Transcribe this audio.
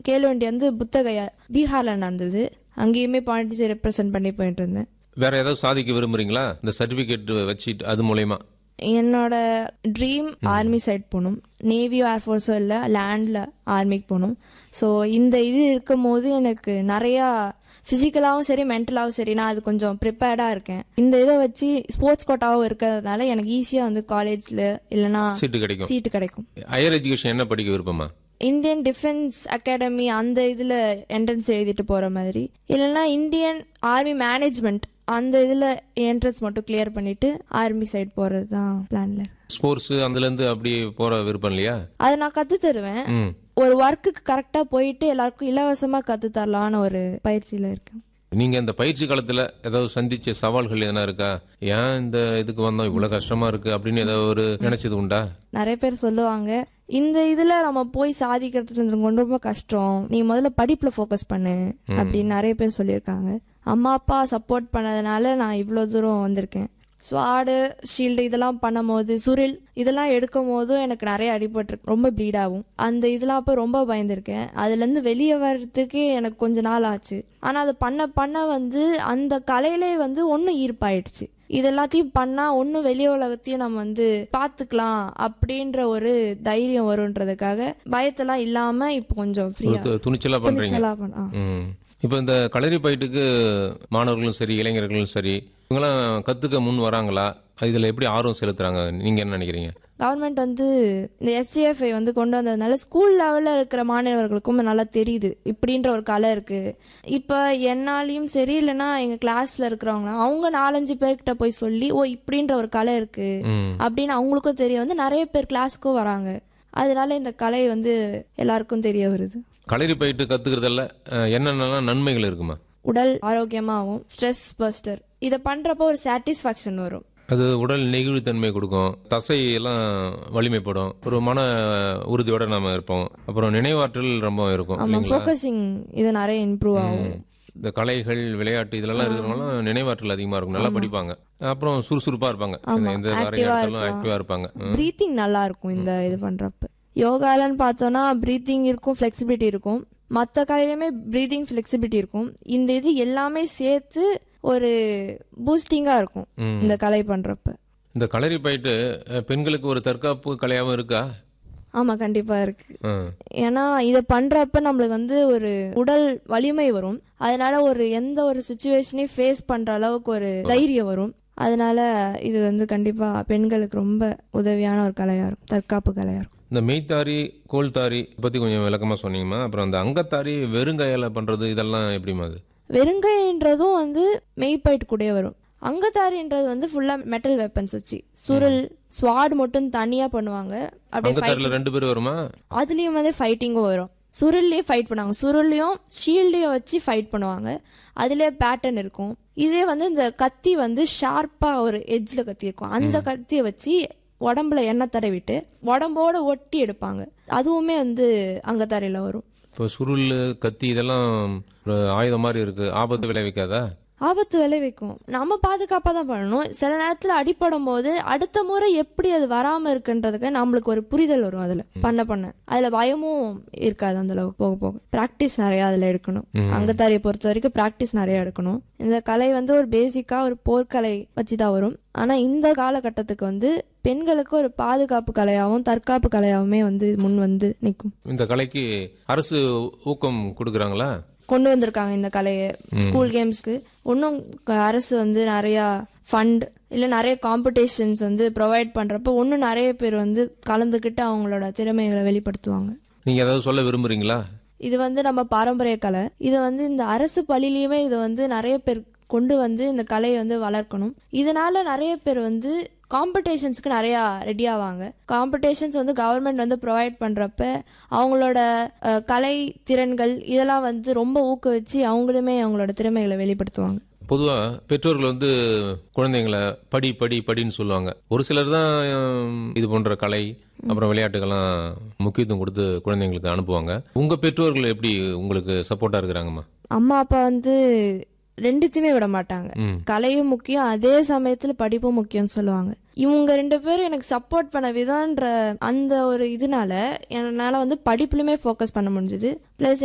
கேளுவண்டி வந்து புத்தகையா பீகார்ல நடந்தது அங்கேயுமே பாண்டிச்சேரி ரெப்ரசென்ட் பண்ணி போயிட்டு இருந்தேன் வேற ஏதாவது சாதிக்க விரும்புறீங்களா இந்த சர்டிபிகேட் வச்சுட்டு அது மூலயமா என்னோட ட்ரீம் ஆர்மி சைட் போகணும் நேவியோ ஏர்ஃபோர்ஸோ இல்லை லேண்டில் ஆர்மிக்கு போகணும் ஸோ இந்த இது இருக்கும் போது எனக்கு நிறையா ஃபிசிக்கலாகவும் சரி மென்டலாகவும் சரி நான் அது கொஞ்சம் ப்ரிப்பேர்டாக இருக்கேன் இந்த இதை வச்சு ஸ்போர்ட்ஸ் கோட்டாவும் இருக்கிறதுனால எனக்கு ஈஸியாக வந்து காலேஜில் இல்லைனா சீட்டு கிடைக்கும் சீட்டு கிடைக்கும் ஹையர் எஜுகேஷன் என்ன படிக்க விருப்பமா இந்தியன் டிஃபென்ஸ் அகாடமி அந்த இதில் என்ட்ரன்ஸ் எழுதிட்டு போகிற மாதிரி இல்லைன்னா இந்தியன் ஆர்மி மேனேஜ்மெண்ட் அந்த இதில் என்ட்ரன்ஸ் மட்டும் கிளியர் பண்ணிட்டு ஆர்மி சைடு போகிறது தான் பிளானில் ஸ்போர்ட்ஸ் அதுல இருந்து அப்படி போற விருப்பம் இல்லையா அதை நான் கத்து தருவேன் ம் ஒரு ஒர்க்குக்கு கரெக்டா போயிட்டு எல்லாருக்கும் இலவசமா கத்து தரலான்னு ஒரு பயிற்சியில இருக்கேன் நீங்க அந்த பயிற்சி காலத்துல ஏதாவது சந்திச்ச சவால்கள் எதனா இருக்கா ஏன் இந்த இதுக்கு வந்தோம் இவ்வளவு கஷ்டமா இருக்கு அப்படின்னு ஏதாவது ஒரு நினைச்சது உண்டா நிறைய பேர் சொல்லுவாங்க இந்த இதுல நம்ம போய் சாதிக்கிறது ரொம்ப ரொம்ப கஷ்டம் நீ முதல்ல படிப்புல ஃபோக்கஸ் பண்ணு அப்படின்னு நிறைய பேர் சொல்லியிருக்காங்க அம்மா அப்பா சப்போர்ட் பண்ணதுனால நான் இவ்வளோ தூரம் வந்திருக்கேன் ஸ்வாடு ஷீல்டு இதெல்லாம் பண்ணும்போது சுரில் இதெல்லாம் எடுக்கும் போதும் எனக்கு நிறைய அடிபட்டிருக்கு ரொம்ப ப்ளீட் ஆகும் அந்த இதெல்லாம் அப்போ ரொம்ப பயந்துருக்கேன் அதுலேருந்து வெளியே வர்றதுக்கே எனக்கு கொஞ்ச நாள் ஆச்சு ஆனால் அது பண்ண பண்ண வந்து அந்த கலையிலே வந்து ஒன்றும் ஈர்ப்பாயிடுச்சு இது எல்லாத்தையும் பண்ணா ஒன்றும் வெளி உலகத்தையும் நம்ம வந்து பார்த்துக்கலாம் அப்படின்ற ஒரு தைரியம் வரும்ன்றதுக்காக பயத்தெல்லாம் இல்லாம இப்போ கொஞ்சம் ஃப்ரீயா து- துணிச்சலா பண்றீங்க துணிச்சலா பண்ண ஆ. ம் இப்போ இந்த களரி பயிட்டுக்கு மாணவர்களும் சரி இளைஞர்களும் சரி இவங்கெல்லாம் கத்துக்க முன் வராங்களா இதுல எப்படி ஆர்வம் செலுத்துறாங்க நீங்க என்ன நினைக்கிறீங்க கவர்மெண்ட் வந்து இந்த எஸ்டிஎஃப்ஐ வந்து கொண்டு வந்ததுனால ஸ்கூல் லெவலில் இருக்கிற மாணவர்களுக்கும் நல்லா தெரியுது இப்படின்ற ஒரு கலை இருக்கு இப்போ என்னாலையும் சரி இல்லைன்னா எங்கள் கிளாஸ்ல இருக்கிறவங்க அவங்க நாலஞ்சு பேர்கிட்ட போய் சொல்லி ஓ இப்படின்ற ஒரு கலை இருக்கு ம் அப்படின்னு அவங்களுக்கும் தெரிய வந்து நிறைய பேர் கிளாஸுக்கும் வராங்க அதனால இந்த கலை வந்து எல்லாருக்கும் தெரிய வருது களரி பயிட்டு கத்துக்கிறதுல அஹ், என்னென்னலாம் நன்மைகள் இருக்குமா உடல் ஆரோக்கியமாகவும் ஸ்ட்ரெஸ் பஸ்டர் இதை பண்றப்போ ஒரு சாட்டிஸ்ஃபேக்ஷன் வரும் அது உடல் நெகிழ்வுத்தன்மை கொடுக்கும் தசை எல்லாம் வலிமைப்படும் ஒரு மன உறுதியோட நாம இருப்போம் அப்புறம் நினைவாற்றல் ரொம்ப இருக்கும் ஆமா இல்லைங்களா ஃபோக்கஸிங் இது நிறைய இம்ப்ரூவ் ஆகும் இந்த கலைகள் விளையாட்டு இதெல்லாம் இருக்கிறவங்களாம் நினைவாற்றல் அதிகமா இருக்கும் நல்லா படிப்பாங்க அப்புறம் சுறுசுறுப்பா இருப்பாங்க ஆமா, எந்த active-ஆ காரியங்களும் இருக்கலாம். ஆக்டிவா இருப்பாங்க ம். ப்ரீத்திங் நல்லா இருக்கும் இந்த இது பண்றப்ப யோகாலன்னு பார்த்தோம்னா ப்ரீத்திங் இருக்கும் ஃப்ளெக்சிபிலிட்டி இருக்கும் மற்ற கலையிலுமே ப்ரீத்திங் ஃப்ளெக்சிபிலிட்டி இருக்கும் இந்த இது எல்லாமே சேர்த்து ஒரு பூஸ்டிங்கா இருக்கும் ம். இந்த கலை பண்றப்ப இந்த களரி பயிட்டு அஹ், பெண்களுக்கு ஒரு தற்காப்பு கலையாவும் இருக்கா ஆமா கண்டிப்பா இருக்கு ஆ. ஏன்னா இதை பண்றப்ப நம்மளுக்கு வந்து ஒரு உடல் வலிமை வரும் அதனால ஒரு எந்த ஒரு சுச்சுவேஷனையும் ஃபேஸ் பண்ற அளவுக்கு ஒரு தைரியம் வரும் அதனால இது வந்து கண்டிப்பா பெண்களுக்கு ரொம்ப உதவியான ஒரு கலையா இருக்கும் தற்காப்பு கலையா இருக்கும் இந்த மெய்த்தாரி கோல்தாரி பத்தி கொஞ்சம் விளக்கமா சொன்னீங்கம்மா அப்புறம் அந்த அங்கத்தாரி வெறுங்கையால பண்றது இதெல்லாம் எப்படிமா அது வெறுங்கைன்றதும் வந்து மெய்பைட் கூட வரும் அங்கத்தாரின்றது வந்து ஃபுல்லா மெட்டல் வெப்பன்ஸ் வச்சு சுருள் ஸ்வாட் மட்டும் தனியா பண்ணுவாங்க அப்படியே அங்கத்தாரில ரெண்டு பேர் வருமா அதுலயும் வந்து ஃபைட்டிங்கும் வரும் சுருள்லயும் ஃபைட் பண்ணுவாங்க சுருள்லயும் ஷீல்டையும் வச்சு ஃபைட் பண்ணுவாங்க அதுலயே பேட்டர்ன் இருக்கும் இதே வந்து இந்த கத்தி வந்து ஷார்ப்பா ஒரு எட்ஜ்ல கத்தி இருக்கும் அந்த கத்தியை வச்சு உடம்புல எண்ணெய் தடவிட்டு உடம்போட ஒட்டி எடுப்பாங்க அதுவுமே வந்து அங்கத்தாரில வரும் இப்போ சுருள் கத்தி இதெல்லாம் ஒரு ஆயுதம் மாதிரி இருக்கு ஆபத்து விளைவிக்காதா ஆபத்து விளைவிக்கும் நம்ம பாதுகாப்பா தான் பண்ணணும் சில நேரத்துல அடிபடும் போது அடுத்த முறை எப்படி அது வராம இருக்குன்றதுக்கு நம்மளுக்கு ஒரு புரிதல் வரும் அதுல பண்ண பண்ண அதுல பயமும் இருக்காது அந்த அளவுக்கு போக போக பிராக்டிஸ் நிறைய அதுல எடுக்கணும் அங்கத்தாரியை பொறுத்த வரைக்கும் பிராக்டிஸ் நிறைய எடுக்கணும் இந்த கலை வந்து ஒரு பேசிக்கா ஒரு போர்க்கலை வச்சுதான் வரும் ஆனா இந்த காலகட்டத்துக்கு வந்து பெண்களுக்கு ஒரு பாதுகாப்பு கலையாகவும் தற்காப்பு கலையாவுமே வந்து முன் வந்து நிற்கும் இந்த கலைக்கு அரசு ஊக்கம் கொடுக்குறாங்களா கொண்டு வந்திருக்காங்க இந்த கலையை ஸ்கூல் கேம்ஸ்க்கு இன்னும் க- அரசு வந்து நிறையா ஃபண்ட் இல்லை நிறைய காம்படிஷன்ஸ் வந்து ப்ரொவைட் பண்ணுறப்போ இன்னும் நிறைய பேர் வந்து கலந்துக்கிட்டு அவங்களோட திறமைகளை வெளிப்படுத்துவாங்க நீங்க ஏதாவது சொல்ல விரும்புறீங்களா இது வந்து நம்ம பாரம்பரிய கலை இது வந்து இந்த அரசு பள்ளியிலையுமே இதை வந்து நிறைய பேர் கொண்டு வந்து இந்த கலையை வந்து வளர்க்கணும் இதனால நிறைய பேர் வந்து காம்படிஷன்ஸ்க்கு நிறையா ரெடி ஆவாங்க காம்படிஷன்ஸ் வந்து கவர்மெண்ட் வந்து ப்ரொவைட் பண்ணுறப்ப அவங்களோட அஹ், கலை திறன்கள் இதெல்லாம் வந்து ரொம்ப ஊக்குவிச்சு அவங்களுமே அவங்களோட திறமைகளை வெளிப்படுத்துவாங்க பொதுவா பெற்றோர்கள் வந்து குழந்தைங்களை படி படி படின்னு சொல்லுவாங்க ஒரு சிலர் தான் ஹம், இது போன்ற கலை அப்புறம் விளையாட்டுக்கெல்லாம் முக்கியத்துவம் கொடுத்து குழந்தைங்களுக்கு அனுப்புவாங்க உங்க பெற்றோர்கள் எப்படி உங்களுக்கு சப்போர்ட்டா இருக்கிறாங்கம்மா அம்மா அப்பா வந்து ரெண்டுத்தையுமே விட மாட்டாங்க ம் கலையும் முக்கியம் அதே சமயத்துல படிப்பும் முக்கியம்னு சொல்லுவாங்க இவங்க ரெண்டு பேரும் எனக்கு சப்போர்ட் பண்ண விதம்ன்ற அந்த ஒரு இதனால என்னால வந்து படிப்புலயுமே ஃபோக்கஸ் பண்ண முடிஞ்சது ப்ளஸ்